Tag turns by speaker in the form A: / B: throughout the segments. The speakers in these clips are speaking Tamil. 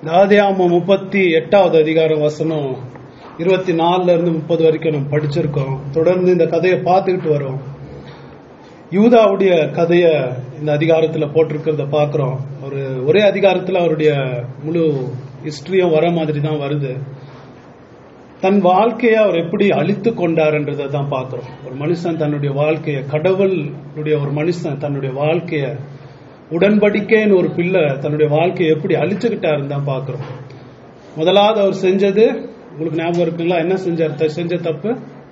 A: ஆதியாமம் முப்பத்தி எட்டாவது அதிகாரம் வசனம் இருபத்தி நாலுல இருந்து முப்பது வரைக்கும் நம்ம படிச்சிருக்கோம் தொடர்ந்து இந்த கதையை பார்த்துக்கிட்டு வரோம் யூதாவுடைய கதைய இந்த அதிகாரத்துல போட்டிருக்கிறத பார்க்கிறோம் ஒரு ஒரே அதிகாரத்துல அவருடைய முழு ஹிஸ்டரியும் வர மாதிரி தான் வருது தன் வாழ்க்கையை அவர் எப்படி அழித்து கொண்டார்ன்றதை தான் பார்க்கிறோம் ஒரு மனுஷன் தன்னுடைய வாழ்க்கையை கடவுளுடைய ஒரு மனுஷன் தன்னுடைய வாழ்க்கையை உடன்படிக்கைன்னு ஒரு பிள்ளை தன்னுடைய வாழ்க்கையை எப்படி அழிச்சுக்கிட்டாருன்னு தான் பார்க்கிறோம் முதலாவது அவர் செஞ்சது உங்களுக்கு ஞாபகம் இருக்குங்களா என்ன செஞ்சார் த- செஞ்ச தப்பு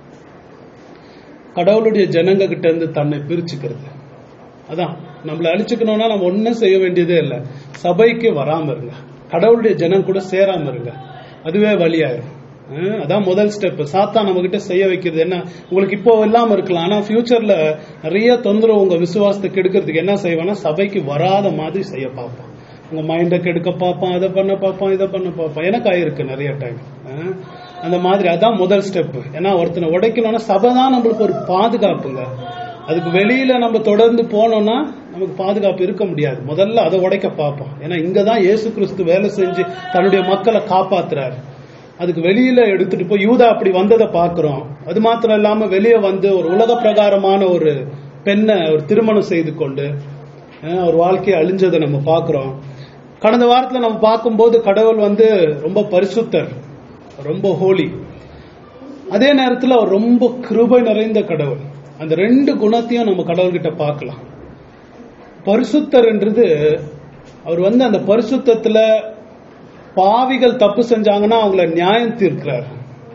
A: கடவுளுடைய ஜனங்க கிட்ட இருந்து தன்னை பிரிச்சுக்கிறது அதான் நம்மளை அழிச்சுக்கணும்னா நம்ம ஒன்றும் செய்ய வேண்டியதே இல்லை சபைக்கு வராம இருங்க கடவுளுடைய ஜனம் கூட சேராம இருங்க அதுவே வழியாயிரும் அஹ் அதான் முதல் ஸ்டெப் சாத்தா நம்ம கிட்ட செய்ய வைக்கிறது என்ன உங்களுக்கு இப்போ இல்லாம இருக்கலாம் ஆனா ஃபியூச்சர்ல நிறைய தொந்தரவு உங்க விசுவாசத்தை கெடுக்கிறதுக்கு என்ன செய்வானா சபைக்கு வராத மாதிரி செய்ய பார்ப்பான் உங்க மைண்டை கெடுக்க பார்ப்பான் அதை பண்ண பார்ப்பான் இதை பண்ண பார்ப்பான் எனக்கு ஆயிருக்கு நிறைய டைம் அந்த மாதிரி அதான் முதல் ஸ்டெப் ஏன்னா ஒருத்தனை உடைக்கணும்னா சபை தான் நம்மளுக்கு ஒரு பாதுகாப்புங்க அதுக்கு வெளியில நம்ம தொடர்ந்து போனோம்னா நமக்கு பாதுகாப்பு இருக்க முடியாது முதல்ல அதை உடைக்க பார்ப்போம் ஏன்னா இங்கதான் இயேசு கிறிஸ்து வேலை செஞ்சு தன்னுடைய மக்களை காப்பாத்துறாரு அதுக்கு வெளியில எடுத்துட்டு போய் யூதா அப்படி வந்ததை பார்க்கிறோம் அது மாத்திரம் இல்லாம வெளியே வந்து ஒரு உலக பிரகாரமான ஒரு பெண்ணை ஒரு திருமணம் செய்து கொண்டு அஹ், ஒரு வாழ்க்கையை அழிஞ்சதை நம்ம பார்க்கிறோம் கடந்த வாரத்துல நம்ம பார்க்கும்போது கடவுள் வந்து ரொம்ப பரிசுத்தர் ரொம்ப ஹோலி அதே நேரத்துல அவர் ரொம்ப கிருபை நிறைந்த கடவுள் அந்த ரெண்டு குணத்தையும் நம்ம கடவுள்கிட்ட பார்க்கலாம் பரிசுத்தர்ன்றது அவர் வந்து அந்த பரிசுத்தத்துல பாவிகள் தப்பு செஞ்சாங்கன்னா அவங்கள நியாயம் தீர்க்கிறார்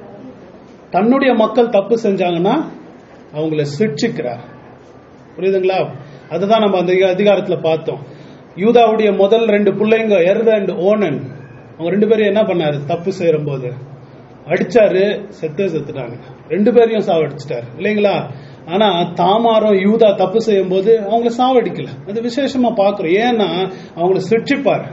A: தன்னுடைய மக்கள் தப்பு செஞ்சாங்கன்னா அவங்கள சிக்ஷிக்கிறார் புரியுதுங்களா அதுதான் நம்ம அந்த அதிகாரத்துல பார்த்தோம் யூதாவுடைய முதல் ரெண்டு பிள்ளைங்க எர்த அண்ட் ஓனன் அவங்க ரெண்டு பேரும் என்ன பண்ணாரு தப்பு செய்யற போது அடிச்சாரு செத்தே செத்துட்டாங்க ரெண்டு பேரையும் சாவடிச்சிட்டாரு இல்லைங்களா ஆனா தாமாரம் யூதா தப்பு செய்யும் போது அவங்கள சாவடிக்கல அது விசேஷமா பாக்குறோம் ஏன்னா அவங்கள சிக்ஷிப்பாரு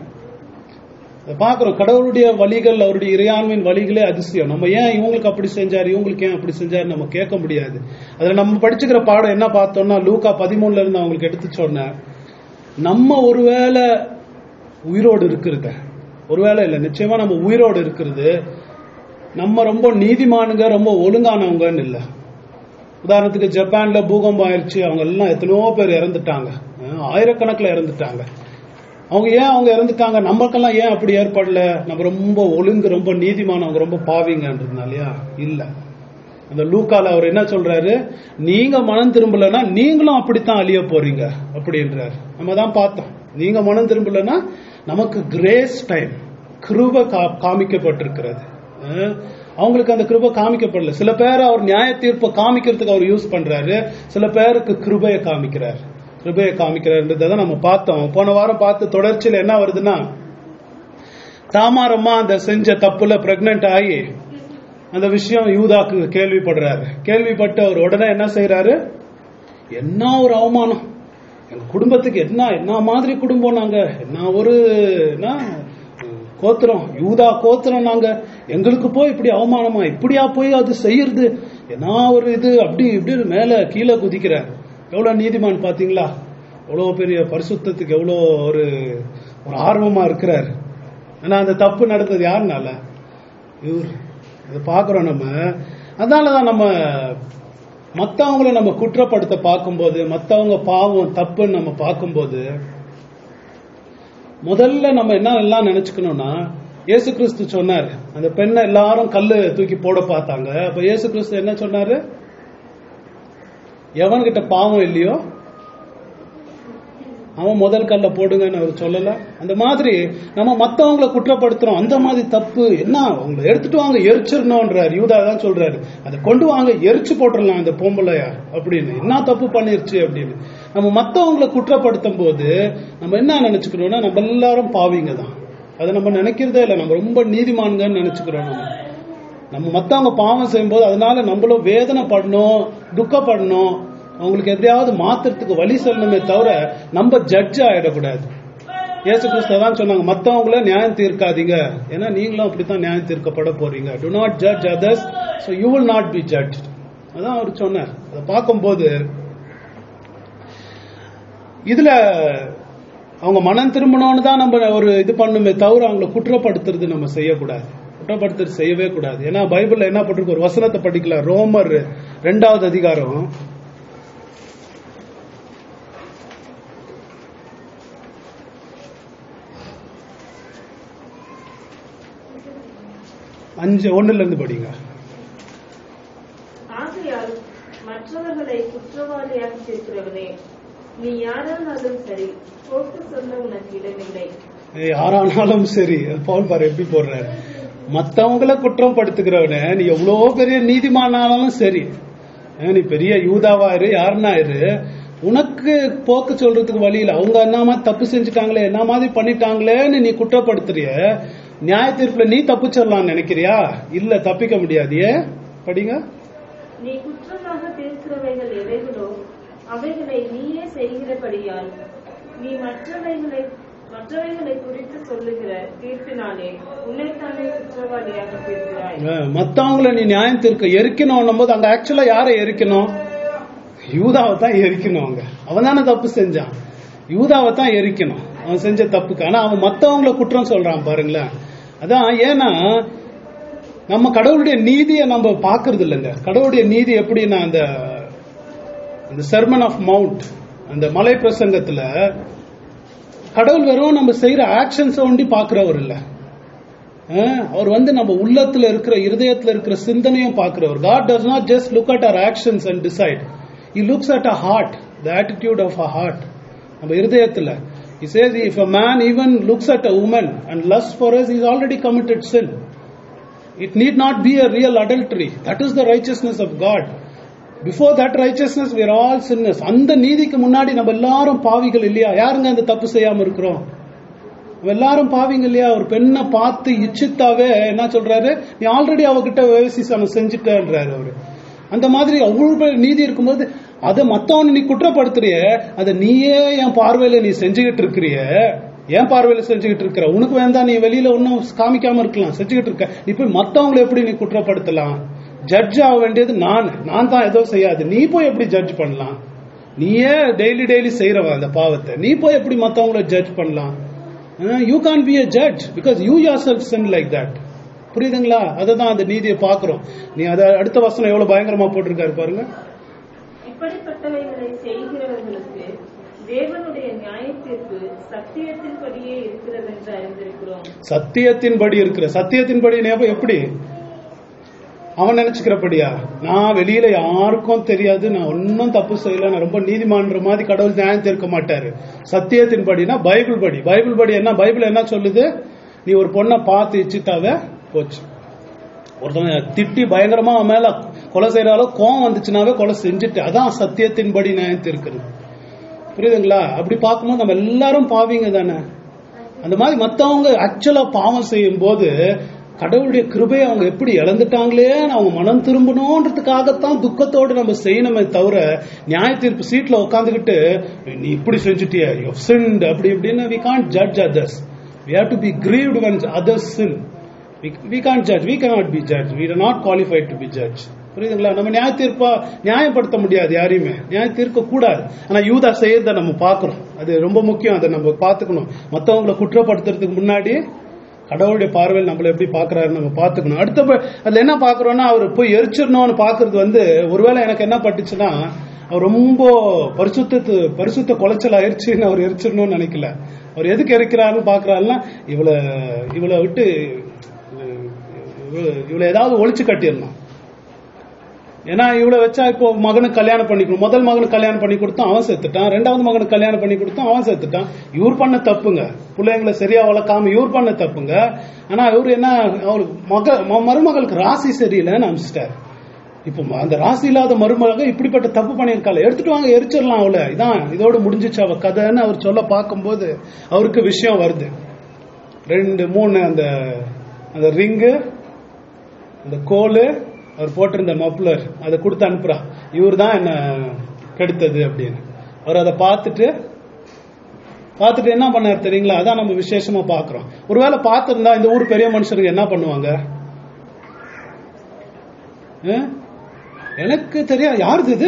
A: அதை பார்க்கிறோம் கடவுளுடைய வழிகள் அவருடைய இறையாண்மையின் வழிகளே அதிசயம் நம்ம ஏன் இவங்களுக்கு அப்படி செஞ்சாரு இவங்களுக்கு ஏன் அப்படி செஞ்சாரு நம்ம கேட்க முடியாது அதுல நம்ம படிச்சுக்கிற பாடம் என்ன பார்த்தோம்னா லூக்கா பதிமூணுல இருந்து அவங்களுக்கு எடுத்து சொன்னேன் நம்ம ஒருவேளை உயிரோடு இருக்கிறது ஒருவேளை இல்லை நிச்சயமா நம்ம உயிரோடு இருக்கிறது நம்ம ரொம்ப நீதிமானுங்க ரொம்ப ஒழுங்கானவங்கன்னு இல்லை உதாரணத்துக்கு ஜப்பான்ல பூகம்பம் ஆயிடுச்சு அவங்க எல்லாம் எத்தனையோ பேர் இறந்துட்டாங்க அஹ் ஆயிரக்கணக்கில் இறந்துட்டாங்க அவங்க ஏன் அவங்க இறந்துட்டாங்க நமக்கெல்லாம் ஏன் அப்படி ஏற்படல நம்ம ரொம்ப ஒழுங்கு ரொம்ப நீதிமானவங்க ரொம்ப பாவிங்கன்றதுனாலயா இல்ல அந்த லூக்கால அவர் என்ன சொல்றாரு நீங்க மனம் திரும்பலன்னா நீங்களும் அப்படித்தான் அழிய போறீங்க அப்படின்றாரு நம்ம தான் பார்த்தோம் நீங்க மனம் திரும்பலன்னா நமக்கு கிரேஸ் டைம் கிருப கா- காமிக்கப்பட்டிருக்கிறது அஹ் அவங்களுக்கு அந்த கிருபை காமிக்கப்படல சில பேர் அவர் நியாய தீர்ப்பை காமிக்கிறதுக்கு அவர் யூஸ் பண்றாரு சில பேருக்கு கிருபையை காமிக்கிறார் கிருபையை காமிக்கிறார்ன்றதை நம்ம பார்த்தோம் போன வாரம் பார்த்து தொடர்ச்சியில் என்ன வருதுன்னா தாமாரம்மா அந்த செஞ்ச தப்புல பிரெக்னென்ட் ஆகி அந்த விஷயம் யூதாக்கு கேள்விப்படுறாரு கேள்விப்பட்டு அவர் உடனே என்ன செய்யறாரு என்ன ஒரு அவமானம் எங்க குடும்பத்துக்கு என்ன என்ன மாதிரி குடும்பம் நாங்க என்ன ஒரு என்ன கோத்திரம் யூதா கோத்திரம் நாங்க எங்களுக்கு போய் இப்படி அவமானமா இப்படியா போய் அது செய்யறது என்ன ஒரு இது அப்படி இப்படி மேல கீழே குதிக்கிறார் எவ்வளவு நீதிமான் பாத்தீங்களா எவ்வளவு பெரிய பரிசுத்தத்துக்கு எவ்வளோ ஒரு ஒரு ஆர்வமா இருக்கிறார் ஆனா அந்த தப்பு நடந்தது யாருனால இவர் அதை பார்க்குறோம் நம்ம அதனாலதான் நம்ம மற்றவங்கள நம்ம குற்றப்படுத்த பார்க்கும்போது மற்றவங்க பாவம் தப்புன்னு நம்ம பார்க்கும்போது முதல்ல நம்ம என்ன எல்லாம் நினைச்சுக்கணும்னா இயேசு கிறிஸ்து சொன்னார் அந்த பெண்ணை எல்லாரும் கல்லு தூக்கி போட பார்த்தாங்க அப்ப இயேசு கிறிஸ்து என்ன சொன்னாரு எவன்கிட்ட பாவம் இல்லையோ அவன் முதல் கல்ல போடுங்கன்னு அவர் சொல்லல அந்த மாதிரி நம்ம மத்தவங்கள குற்றப்படுத்துறோம் அந்த மாதிரி தப்பு என்ன அவங்கள எடுத்துட்டு வாங்க எரிச்சிடணும்ன்றார் யூதா தான் சொல்றாரு அதை கொண்டு வாங்க எரிச்சு போட்டுடலாம் அந்த பொம்பளையா அப்படின்னு என்ன தப்பு பண்ணிருச்சு அப்படின்னு நம்ம மத்தவங்கள குற்றப்படுத்தும் போது நம்ம என்ன நினைச்சுக்கிறோம்னா நம்ம எல்லாரும் பாவிங்க தான் அதை நம்ம நினைக்கிறதே இல்லை நம்ம ரொம்ப நீதிமான்கன்னு நினைச்சுக்கிறோம் நம்ம நம்ம மத்தவங்க பாவம் செய்யும்போது அதனால நம்மளும் வேதனைப்படணும் துக்கப்படணும் அவங்களுக்கு எப்படியாவது மாத்துறதுக்கு வழி சொல்லணுமே தவிர நம்ம ஜட்ஜ் ஆயிடக்கூடாது இயேசு கிறிஸ்து தான் சொன்னாங்க மத்தவங்கள நியாயம் தீர்க்காதீங்க ஏன்னா நீங்களும் அப்படித்தான் நியாயம் தீர்க்கப்பட போறீங்க do not judge others so you will not be judge அதான் அவர் சொன்னார் அதை பார்க்கும்போது இதுல அவங்க மனம் திரும்பணும்னு தான் நம்ம ஒரு இது பண்ணுமே தவிர அவங்கள குற்றப்படுத்துறது நம்ம செய்யக்கூடாது குற்றப்படுத்துறது செய்யவே கூடாது ஏன்னா பைபிள்ல என்ன போட்டிருக்கு ஒரு வசனத்தை படிக்கலாம் ரோமர் ரெண்டாவது அதிகாரம் அஞ்சு ஒண்ணுல இருந்து படிங்க
B: ஆகையால் மற்றவர்களை குற்றவாளியாக தீர்க்கிறவனே நீ யாரானாலும் சரி போக்கு சொல்ல உனக்கு இடமில்லை
A: ஏய், யாரானாலும் சரி பவுல் பாரு எப்படி போடுறாரு மத்தவங்கள குற்றம் படுத்துக்கிறவன நீ எவ்வளவு பெரிய நீதிமானாலும் சரி ஏன், நீ பெரிய யூதாவா இரு யாருன்னா இரு உனக்கு போக்கு சொல்றதுக்கு வழி இல்ல அவங்க என்ன மாதிரி தப்பு செஞ்சுட்டாங்களே என்ன மாதிரி பண்ணிட்டாங்களேன்னு நீ குற்றப்படுத்துறிய நியாய தீர்ப்புல நீ தப்பிச்சிடலாம்னு நினைக்கிறியா இல்ல தப்பிக்க முடியாது ஏன் படிங்க
B: நீ குற்றமாக தீர்க்கிறவைகள் எவைகளோ அவைகளை நீயே செய்கிறபடியால் நீ மற்றவைகளை மற்றவைகளை குறித்து சொல்லுகிற தீர்ப்பினாலே உன்னைத்தானே குற்றவாளியாக தீர்க்கிறாய்
A: அஹ், மத்தவங்கள நீ நியாயம் தீர்க்க எரிக்கணும் போது அங்க ஆக்சுவலா யாரை எரிக்கணும் யூதாவை தான் எரிக்கணும் அவங்க அவன் தானே தப்பு செஞ்சான் யூதாவை தான் எரிக்கணும் அவன் செஞ்ச தப்புக்கு ஆனா அவன் மத்தவங்கள குற்றம் சொல்றான் பாருங்களேன் அதான் ஏன்னா நம்ம கடவுளுடைய நீதியை நம்ம பாக்குறது இல்லைங்க கடவுளுடைய நீதி எப்படின்னா அந்த அந்த செர்மன் ஆஃப் மவுண்ட் அந்த மலை பிரசங்கத்துல கடவுள் வெறும் நம்ம செய்யற ஆக்ஷன்ஸ் ஒண்டி பாக்குறவர் இல்ல அஹ், அவர் வந்து நம்ம உள்ளத்துல இருக்கிற இருதயத்துல இருக்கிற சிந்தனையும் பாக்குறவர் God does not just look at our actions and decide he looks at our heart the attitude of our heart நம்ம இருதயத்துல he says if a man even looks at a woman and lusts for us he's already committed sin it need not be a real adultery that is the righteousness of god before that righteousness we are all sinners அந்த நீதிக்கு முன்னாடி நம்ம எல்லாரும் பாவிகள் இல்லையா யாருங்க அந்த தப்பு செய்யாம இருக்கிறோம் நம்ம எல்லாரும் பாவிங்க இல்லையா ஒரு பெண்ணை பார்த்து இச்சித்தாவே என்ன சொல்றாரு நீ ஆல்ரெடி அவகிட்ட விவசிசனம் செஞ்சுட்டன்றாரு அவரு அந்த மாதிரி அவ்வளவு பெரிய நீதி இருக்கும்போது அதை மத்தவனை நீ குற்றப்படுத்துறிய அதை நீயே என் பார்வையில நீ செஞ்சுக்கிட்டு இருக்கிறிய என் பார்வையில செஞ்சுக்கிட்டு இருக்கிற உனக்கு வேண்டாம் நீ வெளியில ஒன்னும் காமிக்காம இருக்கலாம் செஞ்சுக்கிட்டு இருக்க நீ போய் மத்தவங்களை எப்படி நீ குற்றப்படுத்தலாம் ஜட்ஜ் ஆக வேண்டியது நான் நான் தான் ஏதோ செய்யாது நீ போய் எப்படி ஜட்ஜ் பண்ணலாம் நீயே டெய்லி டெய்லி செய்யறவன் அந்த பாவத்தை நீ போய் எப்படி மத்தவங்கள ஜட்ஜ் பண்ணலாம் you can be a judge because you yourself sin like that புரியுதுங்களா அதை தான் அந்த நீதியை பார்க்கிறோம் நீ அதை அடுத்த வசனம் எவ்வளவு பயங்கரமா போட்டிருக்காரு பாருங்க
B: இப்படிப்பட்டவைகளை செய்கிறவர்களுக்கு தேவனுடைய நியாயத்தீர்ப்பு சத்தியத்தின்படியே இருக்கிறது என்று அறிந்திருக்கிறோம்
A: சத்தியத்தின்படி இருக்கிற சத்தியத்தின்படி ஞாபகம் எப்படி அவன் நினைச்சுக்கிறபடியா நான் வெளியில யாருக்கும் தெரியாது நான் ஒன்னும் தப்பு செய்யல நான் ரொம்ப நீதிமான்ற மாதிரி கடவுள் நியாயம் தீர்க்க மாட்டாரு சத்தியத்தின்படினா பைபிள் படி பைபிள் படி என்ன பைபிள் என்ன சொல்லுது நீ ஒரு பொண்ணை பார்த்து இச்சித்தாவே போச்சு ஒருத்தவங்க திட்டி பயங்கரமா அவன் மேல கொலை செய்யறாலோ கோவம் வந்துச்சுனாவே கொலை செஞ்சுட்டு அதான் சத்தியத்தின்படி நியாயம் தீர்க்கிறது புரியுதுங்களா அப்படி பார்க்கும்போது நம்ம எல்லாரும் பாவிங்க தானே அந்த மாதிரி மத்தவங்க ஆக்சுவலா பாவம் செய்யும் போது கடவுளுடைய கிருபையை அவங்க எப்படி இழந்துட்டாங்களே அவங்க மனம் திரும்பணுன்றதுக்காகத்தான் துக்கத்தோடு நம்ம செய்யணுமே தவிர நியாய தீர்ப்பு சீட்ல உட்காந்துக்கிட்டு நீ இப்படி செஞ்சுட்டிய சின்ட் அப்படி இப்படின்னு we can't judge others we have to be grieved when others sin we can't judge we cannot be judge we are not qualified to be judge புரியுதுங்களா நம்ம நியாய தீர்ப்பா நியாயப்படுத்த முடியாது யாரையுமே நியாய தீர்க்க கூடாது ஆனா யூதா செய்யறத நம்ம பார்க்கிறோம் அது ரொம்ப முக்கியம் அதை நம்ம பார்த்துக்கணும் மத்தவங்களை குற்றப்படுத்துறதுக்கு முன்னாடி கடவுளுடைய பார்வையில் நம்மள எப்படி பாக்குறாரு நம்ம பார்த்துக்கணும் அடுத்த ப- அதுல என்ன பாக்குறோம்னா அவர் போய் எரிச்சிடணும்னு பாக்குறது வந்து ஒருவேளை எனக்கு என்ன பட்டுச்சுன்னா அவர் ரொம்ப பரிசுத்த பரிசுத்த குலைச்சல் ஆயிடுச்சுன்னு அவர் எரிச்சிடணும்னு நினைக்கல அவர் எதுக்கு எரிக்கிறாருன்னு பாக்குறாருன்னா இவளை இவளை விட்டு இவ- இவளை ஏதாவது ஒழிச்சு கட்டிடணும் ஏன்னா இவ்வளவு வச்சா இப்போ மகனுக்கு கல்யாணம் பண்ணிக்கணும் முதல் மகனுக்கு கல்யாணம் பண்ணி கொடுத்தான் அவன் செத்துட்டான் ரெண்டாவது மகனுக்கு கல்யாணம் பண்ணி கொடுத்தான் அவன் செத்துட்டான் இவர் பண்ண தப்புங்க பிள்ளைங்களை சரியா வளர்க்காம இவர் பண்ண தப்புங்க ஆனா இவர் என்ன அவர் மக ம- மருமகளுக்கு ராசி சரியில்லைன்னு அமிச்சிட்டாரு இப்போ ம- அந்த ராசி இல்லாத மருமக இப்படிப்பட்ட தப்பு பண்ணியிருக்காள் எடுத்துட்டு வாங்க எரிச்சிடலாம் அவளை இதான் இதோட முடிஞ்சிச்சு அவ கதைன்னு அவர் சொல்ல பார்க்கும்போது அவருக்கு விஷயம் வருது ரெண்டு மூணு அந்த அந்த ரிங்கு அந்த கோலு அவர் போட்டிருந்த மப்ளர் அதை கொடுத்து அனுப்புறா இவர் தான் என்ன கெடுத்தது அப்படின்னு அவர் அதை பார்த்துட்டு பார்த்துட்டு என்ன பண்ணார் தெரியுங்களா அதான் நம்ம விசேஷமா பார்க்கிறோம் ஒருவேளை பார்த்திருந்தா இந்த ஊர் பெரிய மனுஷருங்க என்ன பண்ணுவாங்க ஆ? எனக்கு தெரியாது யாருது இது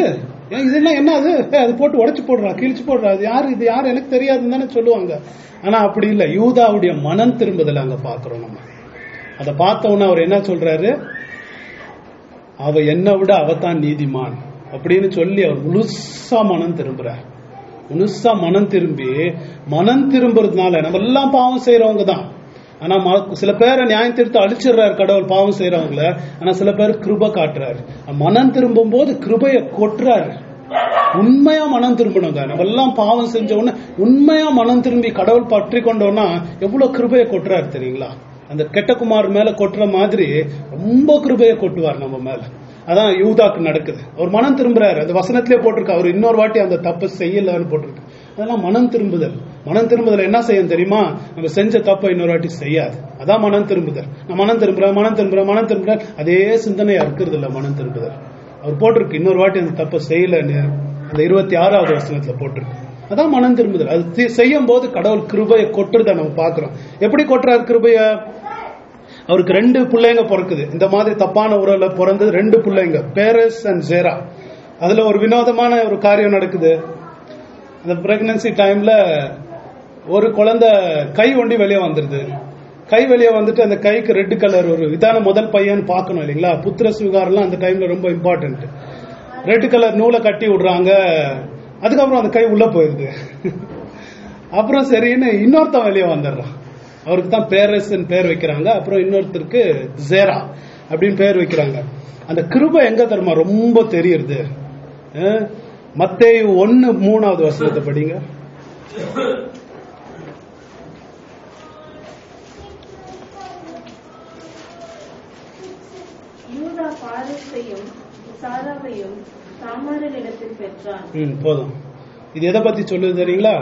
A: ஏன் இதெல்லாம் என்ன அது ஏய், அது போட்டு உடைச்சு போடுறா கிழிச்சு போடுறா அது யாரு இது யாரு எனக்கு தெரியாதுன்னு தானே சொல்லுவாங்க ஆனா அப்படி இல்ல யூதாவுடைய மனம் திரும்புதல் அங்க பாக்குறோம் நம்ம அதை பார்த்த உடனே அவர் என்ன சொல்றாரு அவ என்னை விட அவதான் நீதிமான் அப்படின்னு சொல்லி அவர் முழுசா மனம் திரும்புறார் முழுசா மனம் திரும்பி மனம் திரும்புறதுனால நம்ம எல்லாம் பாவம் செய்யறவங்க தான் ஆனா ம- சில பேரை நியாயம் திருத்த அழிச்சிடுறாரு கடவுள் பாவம் செய்யறவங்கள ஆனா சில பேர் கிருப காட்டுறாரு மனம் திரும்பும் போது கிருபைய கொட்டுறாரு உண்மையா மனம் திரும்பணுங்க நம்ம எல்லாம் பாவம் செஞ்ச உடனே உண்மையா மனம் திரும்பி கடவுள் பற்றி கொண்டோம்னா எவ்வளவு கிருபைய கொட்டுறாரு தெரியுங்களா அந்த கெட்டகுமார் மேல கொட்டுற மாதிரி ரொம்ப கிருபைய கொட்டுவார் நம்ம மேல அதான் யூதாக்கு நடக்குது அவர் மனம் திரும்புறாரு அந்த வசனத்திலே போட்டிருக்கு அவர் இன்னொரு வாட்டி அந்த தப்பு செய்யலன்னு போட்டிருக்கு அதெல்லாம் மனம் திரும்புதல் மனம் திரும்புதல் என்ன செய்யும் தெரியுமா நம்ம செஞ்ச தப்பை இன்னொரு வாட்டி செய்யாது அதான் மனம் திரும்புதல் நான் மனம் திரும்புறேன் மனம் திரும்புறேன் மனம் திரும்புறேன் அதே சிந்தனையா இருக்கிறது இல்ல மனம் திரும்புதல் அவர் போட்டிருக்கு இன்னொரு வாட்டி அந்த தப்பை செய்யலன்னு அந்த இருபத்தி ஆறாவது வசனத்துல போட்டிருக்கு அதான் மனம் திரும்புதல் அது தி- செய்யும் போது கடவுள் கிருபையை கொட்டுறத நம்ம பாக்குறோம் எப்படி கொட்டுறாரு கிருபைய அவருக்கு ரெண்டு பிள்ளைங்க பிறக்குது இந்த மாதிரி தப்பான உறவுல பிறந்தது ரெண்டு பிள்ளைங்க பேரஸ் அண்ட் ஜேரா அதுல ஒரு வினோதமான ஒரு காரியம் நடக்குது அந்த பிரெக்னன்சி டைம்ல ஒரு குழந்தை கை ஒண்டி வெளியே வந்துருது கை வெளியே வந்துட்டு அந்த கைக்கு ரெட் கலர் ஒரு இதான முதல் பையன் பார்க்கணும் இல்லைங்களா புத்திர சுகாரெல்லாம் அந்த டைம்ல ரொம்ப இம்பார்ட்டன்ட் ரெட் கலர் நூலை கட்டி விடுறாங்க அதுக்கப்புறம் அந்த கை உள்ள போயிருது அப்புறம் சரின்னு இன்னொருத்தன் வெளியே வந்துடுறான் அவருக்கு தான் பேரஸ்ன்னு பேர் வைக்கிறாங்க அப்புறம் இன்னொருத்தருக்கு ஜேரா அப்படின்னு பேர் வைக்கிறாங்க அந்த கிருபை எங்க தருமா ரொம்ப தெரியுது மத்தேயு ஒன்னு மூணாவது வசனத்தை படிங்க
B: யூதா பாரஸையும் சாராவையும் தாமாரிடத்தில் பெற்றான்
A: ம் போதும் இது எதை பத்தி சொல்லுது தெரியுங்களா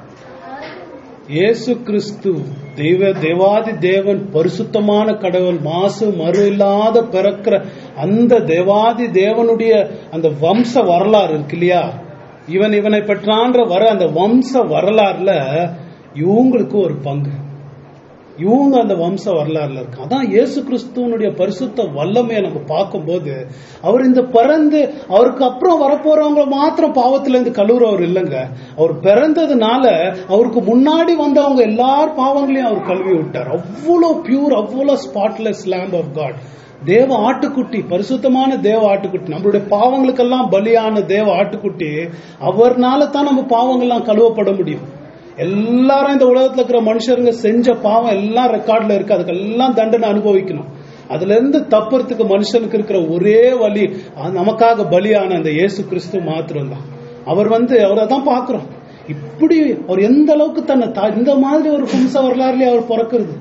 A: இயேசு கிறிஸ்து தெய்வ தேவாதி தேவன் பரிசுத்தமான கடவுள் மாசு மறு இல்லாத பிறக்கிற அந்த தேவாதி தேவனுடைய அந்த வம்ச வரலாறு இருக்கு இல்லையா இவன் இவனை பெற்றான்ற வர அந்த வம்ச வரலாறுல இவங்களுக்கு ஒரு பங்கு இவங்க அந்த வம்ச வரலாறுல இருக்கு அதான் இயேசு கிறிஸ்துவனுடைய பரிசுத்த வல்லமையை நம்ம பார்க்கும்போது அவர் இந்த பிறந்து அவருக்கு அப்புறம் வரப்போறவங்க மாத்திரம் பாவத்துல இருந்து கழுவுறவர் இல்லைங்க அவர் பிறந்ததுனால அவருக்கு முன்னாடி வந்தவங்க எல்லார் பாவங்களையும் அவர் கழுவி விட்டார் அவ்வளோ பியூர் அவ்வளோ ஸ்பாட்லெஸ் லேம்ப் ஆஃப் காட் தேவ ஆட்டுக்குட்டி பரிசுத்தமான தேவ ஆட்டுக்குட்டி நம்மளுடைய பாவங்களுக்கெல்லாம் பலியான தேவ ஆட்டுக்குட்டி அவர்னால தான் நம்ம பாவங்கள்லாம் கழுவப்பட முடியும் எல்லாரும் இந்த உலகத்துல இருக்கிற மனுஷருங்க செஞ்ச பாவம் எல்லாம் ரெக்கார்ட்ல இருக்கு அதுக்கெல்லாம் தண்டனை அனுபவிக்கணும் அதுல இருந்து தப்புறதுக்கு மனுஷனுக்கு இருக்கிற ஒரே வழி அது நமக்காக பலியான அந்த இயேசு கிறிஸ்து மாத்திரம் தான் அவர் வந்து அவரை தான் பாக்குறோம் இப்படி அவர் எந்த அளவுக்கு தன்னை தா- இந்த மாதிரி ஒரு பும்ச வரலாறுலயே அவர் பிறக்கிறது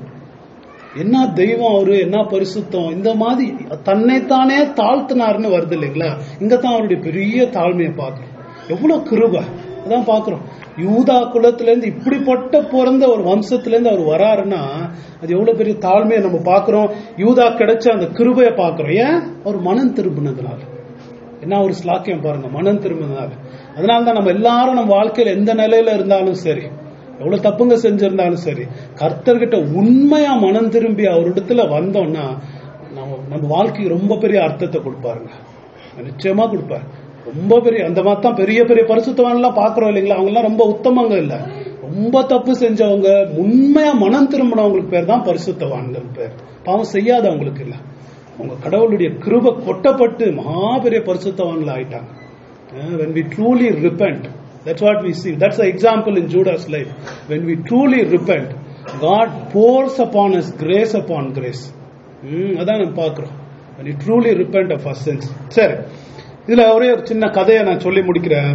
A: என்ன தெய்வம் அவரு என்ன பரிசுத்தம் இந்த மாதிரி தன்னைத்தானே தாழ்த்தினார்னு வருது இல்லைங்களா இங்க தான் அவருடைய பெரிய தாழ்மையை பார்க்கிறோம் எவ்வளவு கிருபை அதான் பார்க்கிறோம் யூதா குலத்துல இருந்து இப்படிப்பட்ட பிறந்த ஒரு வம்சத்துல இருந்து அவர் வராருன்னா அது எவ்வளவு பெரிய தாழ்மையை நம்ம பார்க்கிறோம் யூதா கிடைச்ச அந்த கிருபையை பார்க்கிறோம் ஏன் அவர் மனம் திரும்பினதுனால என்ன ஒரு ஸ்லாக்கியம் பாருங்க மனம் திரும்பினதுனால அதனால தான் நம்ம எல்லாரும் நம்ம வாழ்க்கையில எந்த நிலையில இருந்தாலும் சரி எவ்வளவு தப்புங்க செஞ்சிருந்தாலும் சரி கர்த்தர்கிட்ட உண்மையா மனம் திரும்பி அவரிடத்துல வந்தோம்னா நம்ம நம்ம வாழ்க்கைக்கு ரொம்ப பெரிய அர்த்தத்தை கொடுப்பாருங்க நிச்சயமா கொடுப்பாரு ரொம்ப பெரிய அந்த மாதிரி தான் பெரிய பெரிய பரிசுத்தவான் எல்லாம் பாக்குறோம் இல்லைங்களா அவங்க எல்லாம் ரொம்ப உத்தமங்க இல்ல ரொம்ப தப்பு செஞ்சவங்க உண்மையா மனம் திரும்பினவங்களுக்கு பேர் தான் பரிசுத்தவான்கள் பேர் பாவம் செய்யாதவங்களுக்கு இல்ல அவங்க கடவுளுடைய கிருப கொட்டப்பட்டு மகா பெரிய பரிசுத்தவான்கள் ஆயிட்டாங்க Uh, when we truly repent, that's what we see. That's the example in Judah's life. When we truly repent, God pours upon us grace upon grace. ம், அதான் நம்ம பார்க்கிறோம் when we truly repent of our sins. சரி இதுல ஒரே ஒரு சின்ன கதையை நான் சொல்லி முடிக்கிறேன்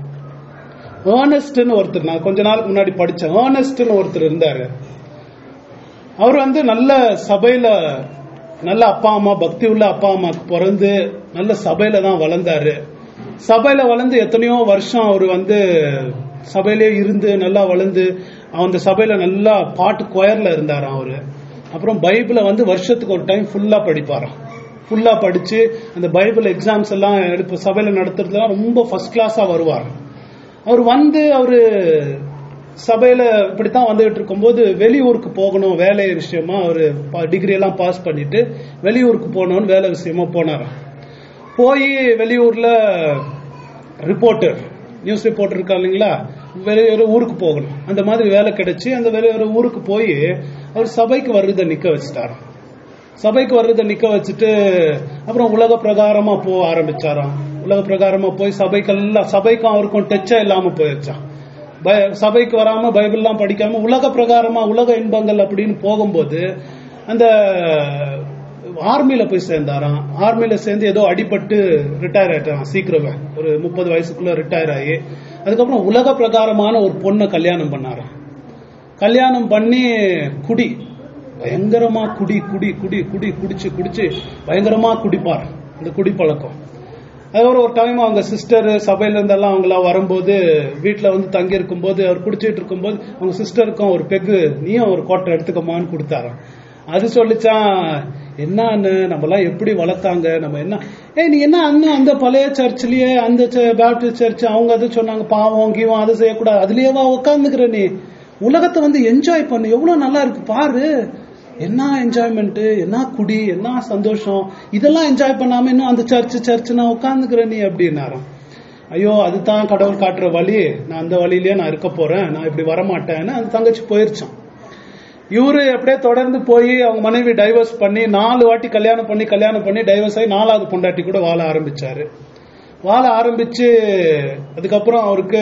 A: ஏர்னஸ்ட்னு ஒருத்தர் நான் கொஞ்ச நாளுக்கு முன்னாடி படிச்சேன் ஏர்னஸ்ட்னு ஒருத்தர் இருந்தாரு அவர் வந்து நல்ல சபையில நல்ல அப்பா அம்மா பக்தி உள்ள அப்பா அம்மாக்கு பிறந்து நல்ல சபையில தான் வளர்ந்தாரு சபையில வளர்ந்து எத்தனையோ வருஷம் அவர் வந்து சபையிலே இருந்து நல்லா வளர்ந்து அந்த சபையில நல்லா பாட்டு கொயர்ல இருந்தாராம் அவரு அப்புறம் பைபிளை வந்து வருஷத்துக்கு ஒரு டைம் ஃபுல்லா படிப்பாராம் ஃபுல்லா படிச்சு அந்த பைபிள் எக்ஸாம்ஸ் எல்லாம் எடுப்பு சபையில நடத்துறதுலாம் ரொம்ப ஃபர்ஸ்ட் கிளாஸா வருவார் அவர் வந்து அவரு சபையில இப்படித்தான் வந்துகிட்டு இருக்கும்போது வெளியூருக்கு போகணும் வேலை விஷயமா அவரு டிகிரி எல்லாம் பாஸ் பண்ணிட்டு வெளியூருக்கு போகணும்னு வேலை விஷயமா போனாராம் போய் வெளியூர்ல ரிப்போர்ட்டர் நியூஸ் ரிப்போர்ட்டர் இருக்கா இல்லைங்களா வேற ஒரு ஊருக்கு போகணும் அந்த மாதிரி வேலை கிடைச்சு அந்த வேற ஒரு ஊருக்கு போய் அவர் சபைக்கு வர்றதை நிக்க வச்சுட்டாரு சபைக்கு வர்றதை நிக்க வச்சுட்டு அப்புறம் உலக பிரகாரமா போக ஆரம்பிச்சாராம் உலக பிரகாரமா போய் சபைக்கெல்லாம் சபைக்கும் அவருக்கும் டச்சா இல்லாம போயிருச்சான் பய- சபைக்கு வராம பைபிள்லாம் படிக்காம உலக பிரகாரமா உலக இன்பங்கள் அப்படின்னு போகும்போது அந்த ஆர்மியில போய் சேர்ந்தாராம் ஆர்மியில சேர்ந்து ஏதோ அடிபட்டு ரிட்டையர் ஆயிட்டாராம் சீக்கிரமே ஒரு முப்பது வயசுக்குள்ள ரிட்டையர் ஆகி அதுக்கப்புறம் உலக பிரகாரமான ஒரு பொண்ணை கல்யாணம் பண்ணாராம் கல்யாணம் பண்ணி குடி பயங்கரமா குடி குடி குடி குடி குடிச்சு குடிச்சு பயங்கரமா குடிப்பார் இந்த குடி பழக்கம் அதுக்கப்புறம் ஒரு டைம் அவங்க சிஸ்டர் சபையில இருந்தெல்லாம் அவங்களாம் வரும்போது வீட்டுல வந்து தங்கி இருக்கும்போது அவர் குடிச்சிட்டு இருக்கும்போது அவங்க சிஸ்டருக்கும் ஒரு பெக்கு நீயும் ஒரு கோட்டை எடுத்துக்கமான்னு கொடுத்தாராம் அது சொல்லிச்சான் என்னன்னு நம்ம எல்லாம் எப்படி வளர்த்தாங்க நம்ம என்ன ஏய் நீ என்ன அண்ணன் அந்த பழைய சர்ச்சிலேயே அந்த பேப்டிஸ்ட் சர்ச் அவங்க அது சொன்னாங்க பாவம் கீவம் அது செய்யக்கூடாது அதுலயேவா உட்காந்துக்கிற நீ உலகத்தை வந்து என்ஜாய் பண்ணு எவ்வளவு நல்லா இருக்கு பாரு என்ன என்ஜாய்மெண்ட் என்ன குடி என்ன சந்தோஷம் இதெல்லாம் என்ஜாய் பண்ணாம இன்னும் அந்த சர்ச் சர்ச் நான் உட்காந்துக்கிற நீ அப்படின்னாராம் ஐயோ அதுதான் கடவுள் காட்டுற வழி நான் அந்த வழியிலேயே நான் இருக்க போறேன் நான் இப்படி வரமாட்டேன்னு அந்த தங்கச்சி போயிருச்சான் இவரு அப்படியே தொடர்ந்து போய் அவங்க மனைவி டைவர்ஸ் பண்ணி நாலு வாட்டி கல்யாணம் பண்ணி கல்யாணம் பண்ணி டைவர்ஸ் ஆகி நாலாவது பொண்டாட்டி கூட வாழ ஆரம்பிச்சாரு வாழ ஆரம்பிச்சு அதுக்கப்புறம் அவருக்கு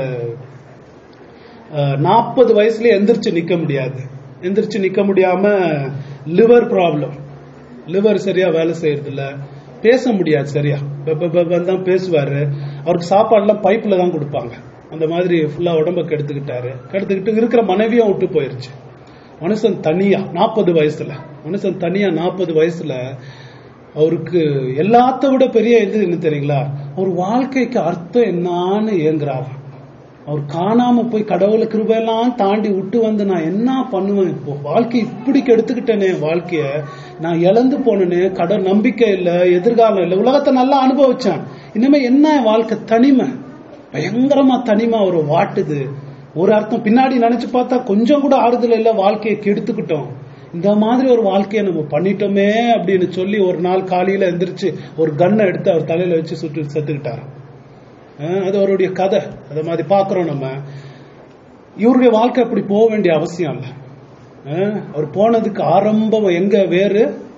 A: நாற்பது வயசுலயே எந்திரிச்சு நிக்க முடியாது எந்திரிச்சு நிக்க முடியாம லிவர் ப்ராப்ளம் லிவர் சரியா வேலை செய்யறது இல்ல பேச முடியாது சரியா பெ- பெ- பெ- பெ- தான் பேசுவாரு அவருக்கு சாப்பாடுலாம் பைப்ல தான் கொடுப்பாங்க அந்த மாதிரி ஃபுல்லா உடம்ப கெடுத்துக்கிட்டாரு கெடுத்துக்கிட்டு இருக்கிற மனைவியும் விட்டு போயிருச்சு மனுஷன் தனியா நாற்பது வயசுல மனுஷன் தனியா நாற்பது வயசுல அவருக்கு எல்லாத்த விட பெரிய இது என்ன தெரியுங்களா அவர் வாழ்க்கைக்கு அர்த்தம் என்னன்னு ஏங்குறாரு அவர் காணாம போய் கடவுளை கிருபையெல்லாம் தாண்டி விட்டு வந்து நான் என்ன பண்ணுவேன் இப்போ வாழ்க்கை இப்படி கெடுத்துக்கிட்டேனே வாழ்க்கைய நான் இழந்து போனேனே கடவுள் நம்பிக்கை இல்ல எதிர்காலம் இல்ல உலகத்தை நல்லா அனுபவிச்சேன் இனிமே என்ன வாழ்க்கை தனிமை பயங்கரமா தனிமை ஒரு வாட்டுது ஒரு அர்த்தம் பின்னாடி நினைச்சு பார்த்தா கொஞ்சம் கூட ஆறுதல் இல்ல வாழ்க்கையை கெடுத்துக்கிட்டோம் இந்த மாதிரி ஒரு வாழ்க்கையை நம்ம பண்ணிட்டோமே அப்படின்னு சொல்லி ஒரு நாள் காலையில எந்திரிச்சு ஒரு கன்னை எடுத்து அவர் தலையில வச்சு சுட்டு செத்துக்கிட்டாராம் அஹ் அது அவருடைய கதை அதை மாதிரி பார்க்கிறோம் நம்ம இவருடைய வாழ்க்கை அப்படி போக வேண்டிய அவசியம் இல்லை அஹ் அவர் போனதுக்கு ஆரம்பம் எங்க வேறு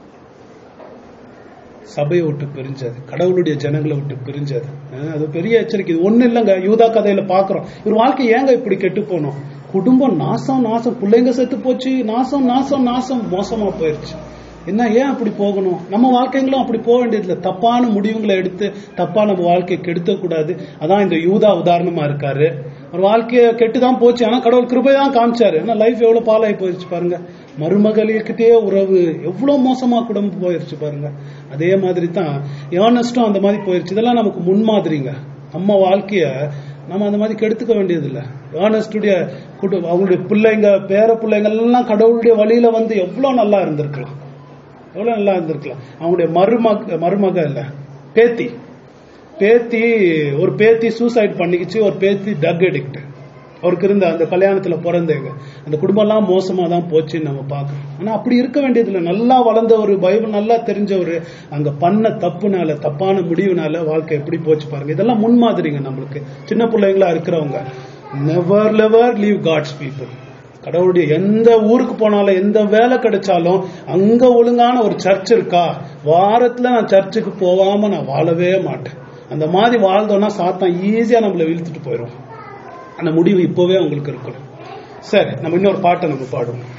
A: சபையை விட்டு பிரிஞ்சது கடவுளுடைய ஜனங்களை விட்டு பிரிஞ்சது அஹ் அது பெரிய எச்சரிக்கை இது ஒண்ணு இல்லைங்க யூதா கதையில பாக்குறோம் இவர் வாழ்க்கை ஏங்க இப்படி கெட்டு போனோம் குடும்பம் நாசம் நாசம் பிள்ளைங்க செத்து போச்சு நாசம் நாசம் நாசம் மோசமா போயிருச்சு என்ன ஏன் அப்படி போகணும் நம்ம வாழ்க்கைங்களும் அப்படி போக வேண்டியதில்லை தப்பான முடிவுகளை எடுத்து தப்பா நம்ம வாழ்க்கையை கெடுத்த கூடாது அதான் இந்த யூதா உதாரணமா இருக்காரு ஒரு வாழ்க்கைய கெட்டுதான் போச்சு ஆனா கடவுள் கிருபை தான் காமிச்சாரு ஆனா லைஃப் எவ்வளவு பாலாகி போயிருச்சு பாருங்க மருமகளிர்கிட்டயே உறவு எவ்வளவு மோசமா குடும்பம் போயிருச்சு பாருங்க அதே மாதிரி தான் ஏர்னஸ்டும் அந்த மாதிரி போயிருச்சு இதெல்லாம் நமக்கு முன்மாதிரிங்க நம்ம வாழ்க்கைய நம்ம அந்த மாதிரி கெடுத்துக்க வேண்டியது இல்ல ஏர்னஸ்டுடைய குடு அவங்களுடைய பிள்ளைங்க பேர பிள்ளைங்க எல்லாம் கடவுளுடைய வழியில வந்து எவ்வளவு நல்லா இருந்திருக்கலாம் எவ்வளவு நல்லா இருந்திருக்கலாம் அவங்களுடைய மருமக மருமக இல்ல பேத்தி பேத்தி ஒரு பேத்தி சூசைட் பண்ணிக்கிச்சு ஒரு பேத்தி டக் அடிக்ட் அவருக்கு இருந்த அந்த கல்யாணத்துல பிறந்தவங்க அந்த குடும்பம் எல்லாம் மோசமா தான் போச்சுன்னு நம்ம பார்க்கறோம் ஆனா அப்படி இருக்க வேண்டியதில்லை நல்லா வளர்ந்த ஒரு பைபிள் நல்லா தெரிஞ்சவர் அங்க பண்ண தப்புனால தப்பான முடிவுனால வாழ்க்கை எப்படி போச்சு பாருங்க இதெல்லாம் முன்மாதிரிங்க நம்மளுக்கு சின்ன பிள்ளைங்களா இருக்கிறவங்க never ever leave God's people கடவுளுடைய எந்த ஊருக்கு போனாலும் எந்த வேலை கிடைச்சாலும் அங்க ஒழுங்கான ஒரு சர்ச் இருக்கா வாரத்துல நான் சர்ச்சுக்கு போகாம நான் வாழவே மாட்டேன் அந்த மாதிரி வாழ்ந்தோம்னா சாத்தான் ஈஸியா நம்மளை இழுத்துட்டு போயிடும் அந்த முடிவு இப்பவே உங்களுக்கு இருக்கணும் சரி நம்ம இன்னொரு பாட்டை நம்ம பாடுவோம்